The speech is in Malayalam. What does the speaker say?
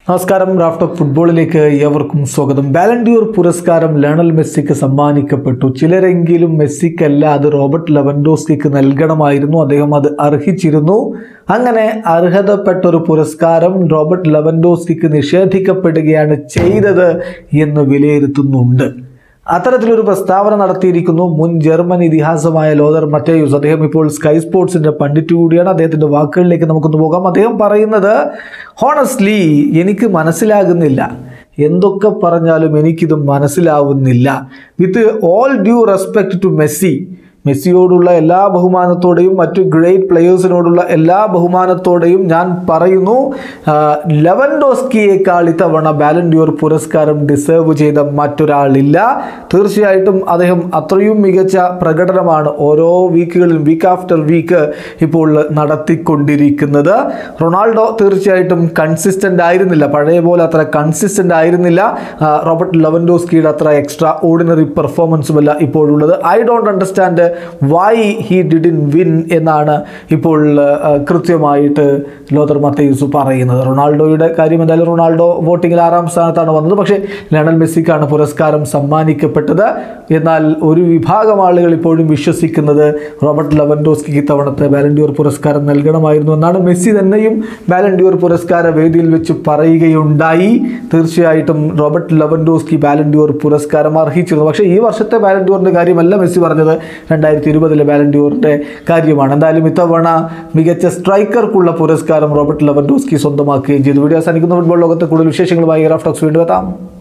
നമസ്കാരം റാഫ്റ്റ് ഓഫ് ഫുട്ബോളിലേക്ക് ഏവർക്കും സ്വാഗതം ബാലൻഡ്യൂർ പുരസ്കാരം ലയണൽ മെസ്സിക്ക് സമ്മാനിക്കപ്പെട്ടു ചിലരെങ്കിലും മെസ്സിക്കല്ല അത് റോബർട്ട് ലെവൻഡോസ്കിക്ക് നൽകണമായിരുന്നു അദ്ദേഹം അത് അർഹിച്ചിരുന്നു അങ്ങനെ അർഹതപ്പെട്ട ഒരു പുരസ്കാരം റോബർട്ട് ലെവൻഡോസ്കിക്ക് നിഷേധിക്കപ്പെടുകയാണ് ചെയ്തത് എന്ന് വിലയിരുത്തുന്നുണ്ട് അത്തരത്തിലൊരു പ്രസ്താവന നടത്തിയിരിക്കുന്നു മുൻ ജർമ്മൻ ഇതിഹാസമായ ലോദർ മറ്റേയൂസ് അദ്ദേഹം ഇപ്പോൾ സ്കൈ സ്പോർട്സിന്റെ പണ്ഡിറ്റ് കൂടിയാണ് അദ്ദേഹത്തിന്റെ വാക്കുകളിലേക്ക് നമുക്കൊന്ന് പോകാം അദ്ദേഹം പറയുന്നത് ഹോണസ്റ്റ്ലി എനിക്ക് മനസ്സിലാകുന്നില്ല എന്തൊക്കെ പറഞ്ഞാലും എനിക്കിത് മനസ്സിലാവുന്നില്ല with all due respect to Messi മെസ്സിയോടുള്ള എല്ലാ ബഹുമാനത്തോടെയും മറ്റു ഗ്രേറ്റ് പ്ലെയേഴ്സിനോടുള്ള എല്ലാ ബഹുമാനത്തോടെയും ഞാൻ പറയുന്നു ആ, ലെവൻഡോസ്കിയേക്കാൾ ഇത്തവണ ബാലൻഡിയോർ പുരസ്കാരം ഡിസേർവ് ചെയ്ത മറ്റൊരാളില്ല തീർച്ചയായിട്ടും അദ്ദേഹം അത്രയും മികച്ച പ്രകടനമാണ് ഓരോ വീക്കുകളിലും വീക്ക് ആഫ്റ്റർ വീക്ക് ഇപ്പോൾ നടത്തിക്കൊണ്ടിരിക്കുന്നത് റൊണാൾഡോ തീർച്ചയായിട്ടും കൺസിസ്റ്റൻ്റ് ആയിരുന്നില്ല പഴയ പോലെ അത്ര കൺസിസ്റ്റൻ്റ് ആയിരുന്നില്ല ആ, റോബർട്ട് ലെവൻഡോസ്കിയുടെ അത്ര എക്സ്ട്രാ ഓർഡിനറി പെർഫോമൻസുമല്ല ഇപ്പോഴുള്ളത് I don't understand why he didn't win എന്നാണ് ഇപ്പോൾ ആ, കൃത്യമായിട്ട് ലോതർ മത്തയൂസ് പറയുന്നത് റൊണാൾഡോയുടെ കാര്യം എന്തായാലും റൊണാൾഡോ വോട്ടിങ്ങിൽ ആറാം സ്ഥാനത്താണ് വന്നത് പക്ഷേ ലയണൽ മെസ്സിക്കാണ് പുരസ്കാരം സമ്മാനിക്കപ്പെട്ടത് എന്നാൽ ഒരു വിഭാഗം ആളുകൾ ഇപ്പോഴും വിശ്വസിക്കുന്നത് റോബർട്ട് ലെവൻഡോസ്കിക്ക് ഇത്തവണത്തെ ബാലൻഡ്യൂർ പുരസ്കാരം നൽകണമായിരുന്നു എന്നാണ് മെസ്സി തന്നെയും ബാലൻഡ്യൂർ പുരസ്കാര വേദിയിൽ വെച്ച് പറയുകയുണ്ടായി തീർച്ചയായിട്ടും റോബർട്ട് ലെവൻഡോസ്കി ബാലൻഡ്യൂർ പുരസ്കാരം അർഹിച്ചിരുന്നു പക്ഷേ ഈ വർഷത്തെ ബാലൻഡ്യൂറിൻ്റെ കാര്യമല്ല മെസ്സി പറഞ്ഞത് രണ്ടായിരത്തി ഇരുപതിലെ ബാലൻഡ്യൂറിൻ്റെ കാര്യമാണ് എന്തായാലും ഇത്തവണ മികച്ച സ്ട്രൈക്കർക്കുള്ള പുരസ്കാരം റോബർട്ട് ലെവൻഡോസ്കി സ്വന്തമാക്കുകയും ചെയ്തു വീഡിയോ അവസാനിക്കുന്ന ഫുട്ബോൾ ലോകത്തെ കൂടുതൽ വിശേഷങ്ങളുമായി റാഫ്റ്റോക്സ് വീണ്ടും എത്താം